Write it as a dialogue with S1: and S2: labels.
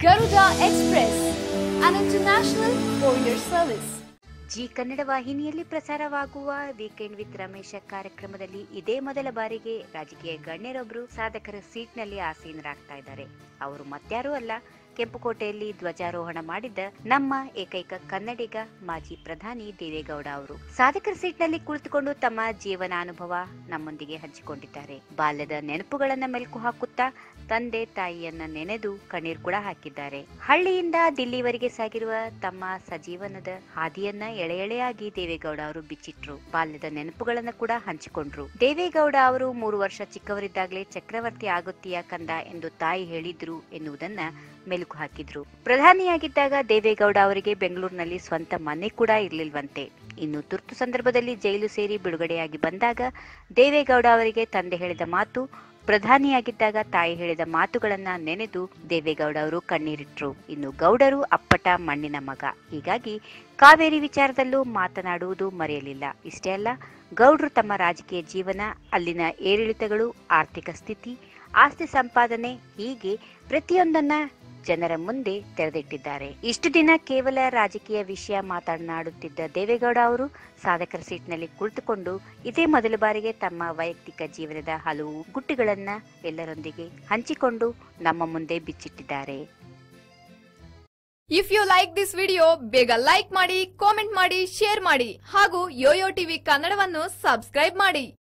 S1: Garuda Express, an international courier service.
S2: Zee Kannada ವಾಹಿನಿಯಲ್ಲಿ ಪ್ರಸಾರವಾಗುವ weekend with Ramesh ಕಾರ್ಯಕ್ರಮದಲ್ಲಿ ಇದೇ ಮೊದಲ ಬಾರಿಗೆ ರಾಜಕೀಯ ಗಣ್ಯರೊಬ್ಬರು ಸಾಧಕರ ಸೀಟ್ನಲ್ಲಿ ಆಸೀನರಾಗ್ತಾ ಇದ್ದಾರೆ ಅವರು ಮತ್ಯಾರೂ ಅಲ್ಲ ಕೆಂಪುಕೋಟೆಯಲ್ಲಿ ಧ್ವಜಾರೋಹಣ ಮಾಡಿದ್ದ ನಮ್ಮ ಏಕೈಕ ಕನ್ನಡಿಗ ಮಾಜಿ ಪ್ರಧಾನಿ ದೇವೇಗೌಡ ಅವರು ಸಾಧಕರ ಸೀಟ್ನಲ್ಲಿ ಕುಳಿತುಕೊಂಡು ತಮ್ಮ ಜೀವನಾನುಭವ ನಮ್ಮೊಂದಿಗೆ ಹಂಚಿಕೊಂಡಿದ್ದಾರೆ ಬಾಲ್ಯದ ನೆನಪುಗಳನ್ನ ಮೆಲುಕು ಹಾಕುತ್ತಾ ತಂದೆ ತಾಯಿಯನ್ನ ನೆನೆದು ಕಣ್ಣೀರ್ ಕೂಡ ಹಾಕಿದ್ದಾರೆ ಹಳ್ಳಿಯಿಂದ ದಿಲ್ಲಿವರೆಗೆ ಸಾಗಿರುವ ತಮ್ಮ ಸಜೀವನದ ಹಾದಿಯನ್ನ ಎಳೆ ಎಳೆಯಾಗಿ ದೇವೇಗೌಡ ಅವರು ಬಿಚ್ಚಿಟ್ರು ಬಾಲ್ಯದ ನೆನಪುಗಳನ್ನ ಕೂಡ ಹಂಚಿಕೊಂಡ್ರು ದೇವೇಗೌಡ ಅವರು ಮೂರು ವರ್ಷ ಚಿಕ್ಕವರಿದ್ದಾಗಲೇ ಚಕ್ರವರ್ತಿ ಆಗುತ್ತೀಯ ಕಂದ ಎಂದು ತಾಯಿ ಹೇಳಿದ್ರು ಎನ್ನುವುದನ್ನ ಮೆಲುಕು ಹಾಕಿದ್ರು ಪ್ರಧಾನಿಯಾಗಿದ್ದಾಗ ದೇವೇಗೌಡ ಅವರಿಗೆ ಬೆಂಗಳೂರಿನಲ್ಲಿ ಸ್ವಂತ ಮನೆ ಕೂಡ ಇರ್ಲಿಲ್ವಂತೆ ಇನ್ನು ತುರ್ತು ಸಂದರ್ಭದಲ್ಲಿ ಜೈಲು ಸೇರಿ ಬಿಡುಗಡೆಯಾಗಿ ಬಂದಾಗ ದೇವೇಗೌಡ ಅವರಿಗೆ ತಂದೆ ಹೇಳಿದ ಮಾತು ಪ್ರಧಾನಿಯಾಗಿದ್ದಾಗ ತಾಯಿ ಹೇಳಿದ ಮಾತುಗಳನ್ನ ನೆನೆದು ದೇವೇಗೌಡ ಅವರು ಕಣ್ಣೀರಿಟ್ರು ಇನ್ನು ಗೌಡರು ಅಪ್ಪಟ ಮಣ್ಣಿನ ಮಗ ಹೀಗಾಗಿ ಕಾವೇರಿ ವಿಚಾರದಲ್ಲೂ ಮಾತನಾಡುವುದು ಮರೆಯಲಿಲ್ಲ ಇಷ್ಟೇ ಅಲ್ಲ ಗೌಡ್ರು ತಮ್ಮ ರಾಜಕೀಯ ಜೀವನ ಅಲ್ಲಿನ ಏರಿಳಿತಗಳು ಆರ್ಥಿಕ ಸ್ಥಿತಿ ಆಸ್ತಿ ಸಂಪಾದನೆ ಹೀಗೆ ಪ್ರತಿಯೊಂದನ್ನ ಜನರ ಮುಂದೆ ತೆರೆದಿಟ್ಟಿದ್ದಾರೆ ಇಷ್ಟು ದಿನ ಕೇವಲ ರಾಜಕೀಯ ವಿಷಯ ಮಾತನಾಡುತ್ತಿದ್ದ ದೇವೇಗೌಡ ಅವರು ಸಾಧಕರ ಸೀಟ್ನಲ್ಲಿ ಕುಳಿತುಕೊಂಡು ಇದೇ ಮೊದಲ ಬಾರಿಗೆ ತಮ್ಮ ವೈಯಕ್ತಿಕ ಜೀವನದ ಹಲವು ಗುಟ್ಟುಗಳನ್ನ ಎಲ್ಲರೊಂದಿಗೆ ಹಂಚಿಕೊಂಡು ನಮ್ಮ ಮುಂದೆ ಬಿಚ್ಚಿಟ್ಟಿದ್ದಾರೆ
S1: if you like this video ಬೇಗ ಲೈಕ್ ಮಾಡಿ ಕಾಮೆಂಟ್ ಮಾಡಿ ಶೇರ್ ಮಾಡಿ ಹಾಗೂ ಯೋಯೋ ಟಿವಿ ಕನ್ನಡವನ್ನು ಸಬ್ಸ್ಕ್ರೈಬ್ ಮಾಡಿ